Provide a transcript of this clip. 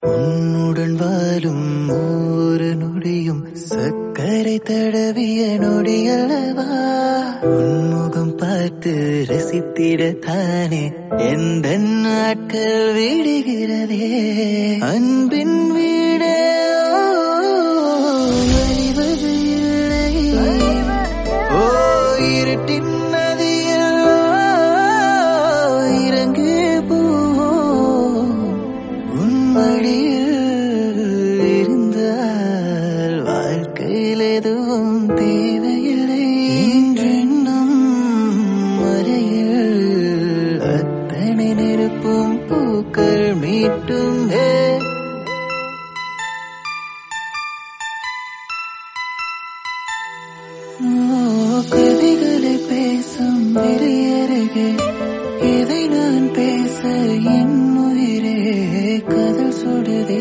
உன்னுடன் வாழும் ஒவ்வொரு நொடியும் சர்க்கரை தடவிய நொடியல்லவா உன்முகம் பார்த்து ரசித்திடத்தானே எந்த நாட்கள் விடுகிறதே அன்பின் வீடே அறிவது இல்லை ஓ இருட்டின் நதியில் இறங்கு போவோம் உன் மடியில் இருந்தால் வாழ்க்கையில் எதுவும் தேவையில்லை என்றென்னும் மறையில் அத்தனை நெருப்பும் பூக்கள் மீட்டும் ஏ கவிகளை பேசும் வெளியருகே இதை நான் பேச என் உயிரே கதல் சுடுதே